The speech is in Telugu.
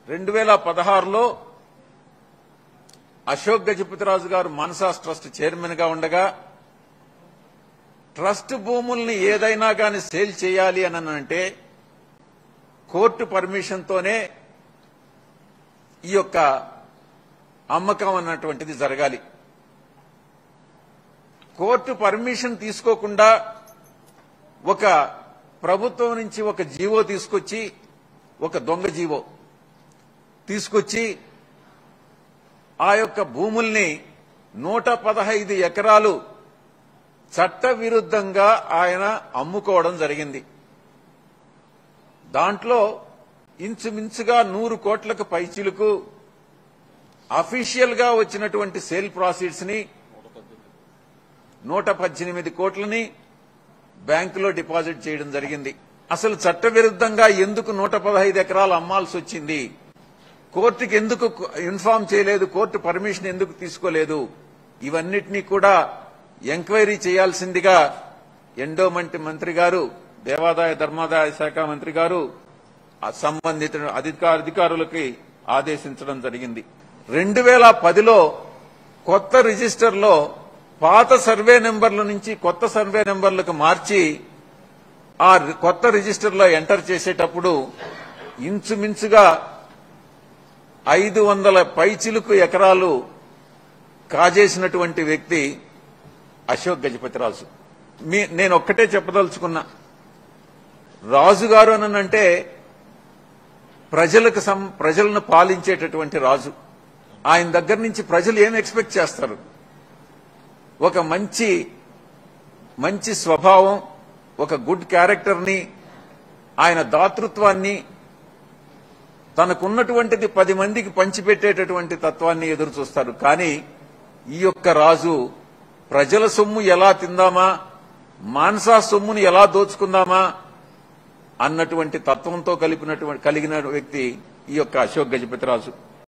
రెండు వేల పదహారులో అశోక్ గజపతిరాజు గారు మానసాస్ ట్రస్ట్ చైర్మన్ గా ఉండగా ట్రస్ట్ భూముల్ని ఏదైనా కానీ సేల్ చేయాలి అని అంటే కోర్టు పర్మిషన్ తోనే ఈ యొక్క అమ్మకం అన్నటువంటిది జరగాలి కోర్టు పర్మిషన్ తీసుకోకుండా ఒక ప్రభుత్వం నుంచి ఒక జీవో తీసుకొచ్చి ఒక దొంగ జీవో తీసుకొచ్చి ఆ యొక్క భూముల్ని నూట పదహైదు ఎకరాలు చట్ట విరుద్ధంగా ఆయన అమ్ముకోవడం జరిగింది దాంట్లో ఇంచుమించుగా నూరు కోట్లకు పైచిలకు అఫీషియల్ గా వచ్చినటువంటి సేల్ ప్రాసీడ్స్ ని నూట పద్దెనిమిది కోట్లని బ్యాంకులో డిపాజిట్ చేయడం జరిగింది అసలు చట్టవిరుద్ధంగా ఎందుకు నూట పదహైదు ఎకరాలు అమ్మాల్సి వచ్చింది కోర్టుకి ఎందుకు ఇన్ఫార్మ్ చేయలేదు కోర్టు పర్మిషన్ ఎందుకు తీసుకోలేదు ఇవన్నిటినీ కూడా ఎంక్వైరీ చేయాల్సిందిగా ఎండోమెంట్ మంత్రి గారు దేవాదాయ ధర్మాదాయ శాఖ మంత్రి గారు ఆ సంబంధిత అధికార అధికారులకి ఆదేశించడం జరిగింది రెండు వేల పదిలో కొత్త రిజిస్టర్లో పాత సర్వే నెంబర్ల నుంచి కొత్త సర్వే నెంబర్లకు మార్చి ఆ రి- కొత్త రిజిస్టర్లో ఎంటర్ చేసేటప్పుడు ఇంచుమించుగా ఐదు వందల పైచిలుకు ఎకరాలు కాజేసినటువంటి వ్యక్తి అశోక్ గజపతిరాజు మీ నేను ఒక్కటే చెప్పదలుచుకున్నా రాజుగారు అనంటే ప్రజలకు సం ప్రజలను పాలించేటటువంటి రాజు ఆయన దగ్గర నుంచి ప్రజలు ఏం ఎక్స్పెక్ట్ చేస్తారు ఒక మంచి మంచి స్వభావం ఒక గుడ్ క్యారెక్టర్ని ఆయన దాతృత్వాన్ని తనకున్నటువంటిది పది మందికి పంచిపెట్టేటటువంటి తత్వాన్ని ఎదురు చూస్తారు కానీ ఈ యొక్క రాజు ప్రజల సొమ్ము ఎలా తిందామా మానసా సొమ్ముని ఎలా దోచుకుందామా అన్నటువంటి తత్వంతో కలిపినటువంటి కలిగిన వ్యక్తి ఈ యొక్క అశోక్ గజపతిరాజు